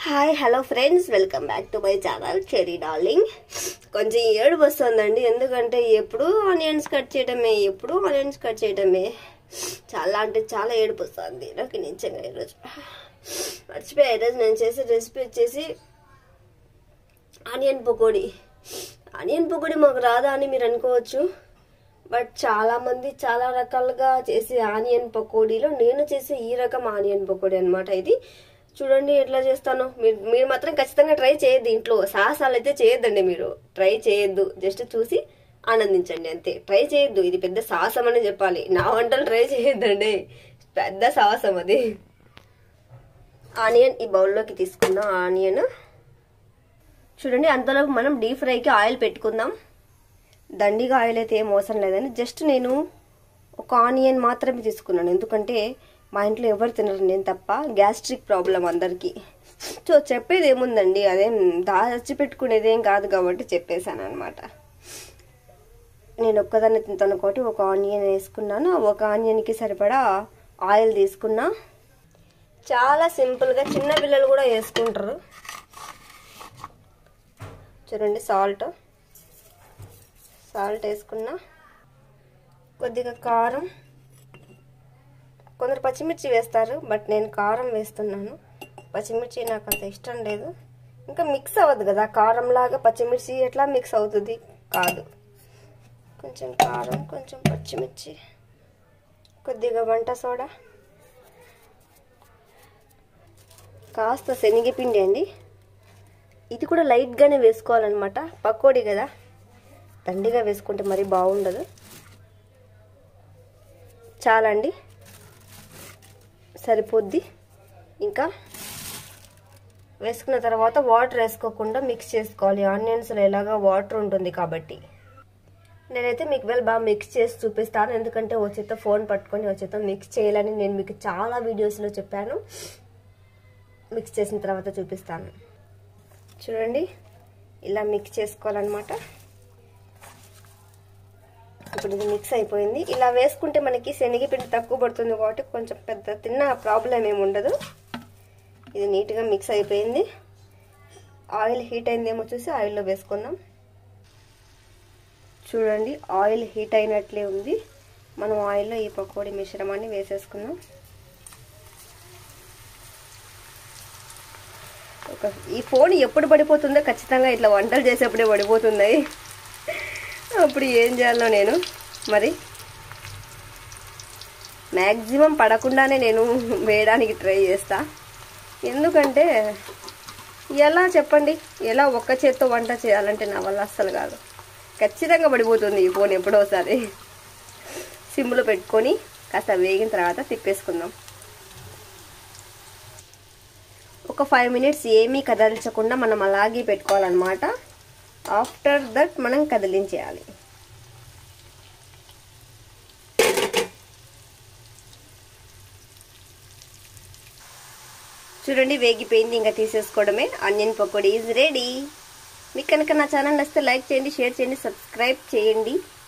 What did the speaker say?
hi hello friends welcome back to my channel cherry darling కొంచెం ఏడుపు వస్తుందండి ఎందుకంటే ఎప్పుడు ఆనియన్స్ కట్ చేయడమే ఎప్పుడు ఆనియన్స్ కట్ చేయడమే చాలా అంటే చాలా ఏడుపు వస్తుంది నాకు నిజంగా ఈరోజు మర్చిపోయా ఈరోజు నేను చేసే రెసిపీ వచ్చేసి ఆనియన్ పకోడీ ఆనియన్ పకోడీ మాకు రాదా అని మీరు అనుకోవచ్చు బట్ చాలా మంది చాలా రకాలుగా చేసే ఆనియన్ పకోడీలో నేను చేసే ఈ రకం ఆనియన్ పకోడీ అనమాట ఇది చూడండి ఎట్లా చేస్తాను మీరు మీరు మాత్రం ఖచ్చితంగా ట్రై చేయొద్దు ఇంట్లో సాహసాలు అయితే చేయొద్దండి మీరు ట్రై చేయొద్దు జస్ట్ చూసి ఆనందించండి అంతే ట్రై చేయొద్దు ఇది పెద్ద సాహసం అని చెప్పాలి నా వంటలు ట్రై చేయొద్దండి పెద్ద సాహసం అది ఆనియన్ ఈ బౌల్లోకి తీసుకుందాం ఆనియన్ చూడండి అంతలోపు మనం డీప్ ఫ్రైకి ఆయిల్ పెట్టుకుందాం దండిగా ఆయిల్ అయితే ఏం అవసరం లేదని జస్ట్ నేను ఒక ఆనియన్ మాత్రమే తీసుకున్నాను ఎందుకంటే మా ఇంట్లో ఎవరు తినరు నేను తప్ప గ్యాస్ట్రిక్ ప్రాబ్లం అందరికీ సో చెప్పేది ఏముందండి అదేం దాచి పెట్టుకునేది ఏం కాదు కాబట్టి చెప్పేశాను అనమాట నేను ఒక్కదాన్ని తింటాను కాబట్టి ఒక ఆనియన్ వేసుకున్నాను ఒక ఆనియన్కి సరిపడా ఆయిల్ తీసుకున్నా చాలా సింపుల్గా చిన్న పిల్లలు కూడా వేసుకుంటారు చూడండి సాల్ట్ సాల్ట్ వేసుకున్నా కొద్దిగా కారం కొందరు పచ్చిమిర్చి వేస్తారు బట్ నేను కారం వేస్తున్నాను పచ్చిమిర్చి నాకు అంత ఇష్టం లేదు ఇంకా మిక్స్ అవ్వదు కదా కారం లాగా పచ్చిమిర్చి ఎట్లా మిక్స్ అవుతుంది కాదు కొంచెం కారం కొంచెం పచ్చిమిర్చి కొద్దిగా వంట సోడా కాస్త శనగపిండి అండి ఇది కూడా లైట్గానే వేసుకోవాలన్నమాట పకోడీ కదా దండిగా వేసుకుంటే మరీ బాగుండదు చాలండి సరిపోద్ది ఇంకా వేసుకున్న తర్వాత వాటర్ వేసుకోకుండా మిక్స్ చేసుకోవాలి ఆనియన్స్లో ఎలాగా వాటర్ ఉంటుంది కాబట్టి నేనైతే మీకు వెళ్ళి బాగా మిక్స్ చేసి చూపిస్తాను ఎందుకంటే ఓ చేత ఫోన్ పట్టుకొని ఓ చేత మిక్స్ చేయాలని నేను మీకు చాలా వీడియోస్లో చెప్పాను మిక్స్ చేసిన తర్వాత చూపిస్తాను చూడండి ఇలా మిక్స్ చేసుకోవాలన్నమాట ఇప్పుడు ఇది మిక్స్ అయిపోయింది ఇలా వేసుకుంటే మనకి శనగపిండి తక్కువ పడుతుంది కాబట్టి కొంచెం పెద్ద తిన్న ప్రాబ్లం ఏమి ఉండదు ఇది నీట్గా మిక్స్ అయిపోయింది ఆయిల్ హీట్ అయిందేమో చూసి ఆయిల్లో వేసుకుందాం చూడండి ఆయిల్ హీట్ అయినట్లే ఉంది మనం ఆయిల్లో ఈ పకోడీ మిశ్రమాన్ని వేసేసుకుందాం ఒక ఈ ఫోన్ ఎప్పుడు పడిపోతుందో ఖచ్చితంగా ఇట్లా వంటలు చేసేప్పుడే పడిపోతున్నాయి అప్పుడు ఏం చేయాలో నేను మరి మ్యాక్సిమం పడకుండానే నేను వేయడానికి ట్రై చేస్తా ఎందుకంటే ఎలా చెప్పండి ఎలా ఒక్క చేత్తో వంట చేయాలంటే నా వల్ల అస్సలు కాదు ఖచ్చితంగా పడిపోతుంది ఈ ఫోన్ ఎప్పుడోసారి సిమ్లో పెట్టుకొని కాస్త వేగిన తర్వాత తిప్పేసుకుందాం ఒక ఫైవ్ మినిట్స్ ఏమీ కదల్చకుండా మనం అలాగే పెట్టుకోవాలన్నమాట ఆఫ్టర్ దట్ మనం కదిలించేయాలి చూడండి వేగిపోయింది ఇంకా తీసేసుకోవడమే ఆనియన్ పకోడీ ఈజ్ రెడీ మీకు కనుక నా ఛానల్ నచ్చితే లైక్ చేయండి షేర్ చేయండి సబ్స్క్రైబ్ చేయండి